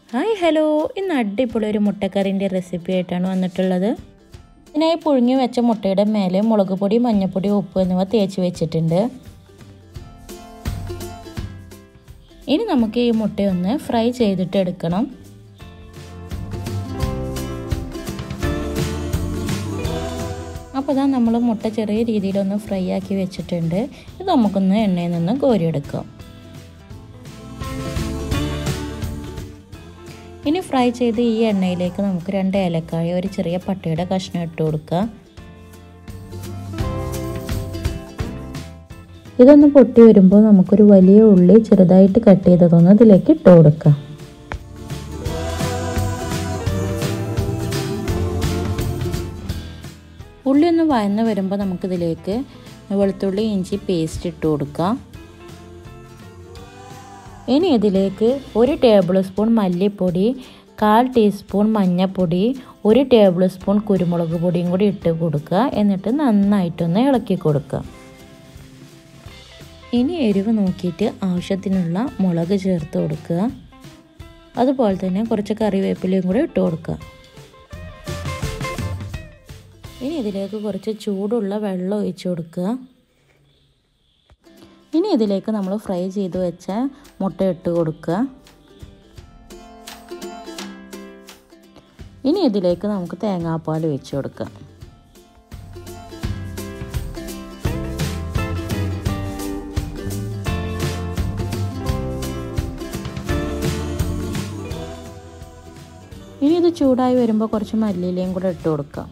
hi hello ഇന്ന് അടിപൊളി ഒരു മുട്ടക്കറിൻ്റെ റെസിപ്പി ആയിട്ടാണ് വന്നിട്ടുള്ളത് ഇതിനായി പുഴുങ്ങി വെച്ച മുട്ടയുടെ മേലെ മുളക് പൊടി മഞ്ഞൾപ്പൊടി ഉപ്പ് എന്നിവ തേച്ച് വെച്ചിട്ടുണ്ട് ഇനി നമുക്ക് ഈ മുട്ടയൊന്ന് ഫ്രൈ ചെയ്തിട്ട് എടുക്കണം അപ്പോൾ ഇതാ നമ്മൾ മുട്ട ചെറിയ രീതിയിലൊന്ന് ഫ്രൈ ആക്കി വെച്ചിട്ടുണ്ട് ഇത് നമുക്കൊന്ന് എണ്ണയിൽ നിന്ന് കോരിയെടുക്കാം ഇനി ഫ്രൈ ചെയ്ത് ഈ എണ്ണയിലേക്ക് നമുക്ക് രണ്ട് ഏലക്കായ ഒരു ചെറിയ പട്ടയുടെ കഷ്ണം ഇട്ട് കൊടുക്കുക ഇതൊന്ന് പൊട്ടി വരുമ്പോൾ നമുക്കൊരു വലിയ ഉള്ളി ചെറുതായിട്ട് കട്ട് ചെയ്തതൊന്ന് ഇതിലേക്ക് ഇട്ട് കൊടുക്കാം ഉള്ളി ഒന്ന് വയന്ന് വരുമ്പോൾ നമുക്കിതിലേക്ക് വെളുത്തുള്ളി ഇഞ്ചി പേസ്റ്റ് ഇട്ട് കൊടുക്കാം ഇനി ഇതിലേക്ക് ഒരു ടേബിൾ സ്പൂൺ മല്ലിപ്പൊടി കാൽ ടീസ്പൂൺ മഞ്ഞൾപ്പൊടി ഒരു ടേബിൾ സ്പൂൺ കുരുമുളക് പൊടിയും കൂടി ഇട്ട് കൊടുക്കുക എന്നിട്ട് നന്നായിട്ടൊന്ന് ഇളക്കി കൊടുക്കുക ഇനി എരിവ് നോക്കിയിട്ട് ആവശ്യത്തിനുള്ള മുളക് ചേർത്ത് കൊടുക്കുക അതുപോലെ തന്നെ കുറച്ച് കറിവേപ്പിലയും കൂടി ഇട്ട് കൊടുക്കുക ഇനി ഇതിലേക്ക് കുറച്ച് ചൂടുള്ള വെള്ളം ഒഴിച്ച് കൊടുക്കുക ഇനി ഇതിലേക്ക് നമ്മൾ ഫ്രൈ ചെയ്ത് വെച്ച മുട്ട ഇട്ട് കൊടുക്കുക ഇനി ഇതിലേക്ക് നമുക്ക് തേങ്ങാപ്പാൽ ഒഴിച്ച് കൊടുക്കാം ഇനി ഇത് ചൂടായി വരുമ്പോൾ കുറച്ച് മല്ലിയിലയും കൂടെ ഇട്ട് കൊടുക്കാം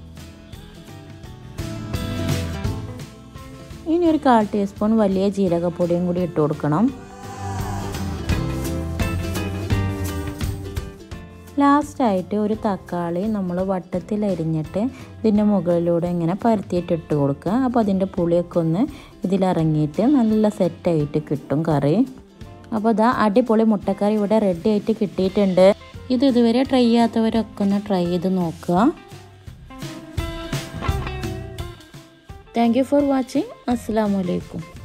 ഇനി ഒരു കാൽ ടീസ്പൂൺ വലിയ ജീരകപ്പൊടിയും കൂടി ഇട്ട് കൊടുക്കണം ലാസ്റ്റായിട്ട് ഒരു തക്കാളി നമ്മൾ വട്ടത്തിൽ അരിഞ്ഞിട്ട് ഇതിൻ്റെ മുകളിലൂടെ ഇങ്ങനെ പരത്തിയിട്ട് ഇട്ട് കൊടുക്കുക അപ്പോൾ അതിൻ്റെ പുളിയൊക്കെ ഒന്ന് ഇതിലിറങ്ങിയിട്ട് നല്ല സെറ്റായിട്ട് കിട്ടും കറി അപ്പോൾ ഇതാ അടിപൊളി മുട്ടക്കറി ഇവിടെ റെഡി ആയിട്ട് കിട്ടിയിട്ടുണ്ട് ഇത് ഇതുവരെ ട്രൈ ചെയ്യാത്തവരൊക്കെ ഒന്ന് ട്രൈ ചെയ്ത് നോക്കുക താങ്ക് യു ഫോർ വാച്ചിങ് അസ്സാം വലൈക്കും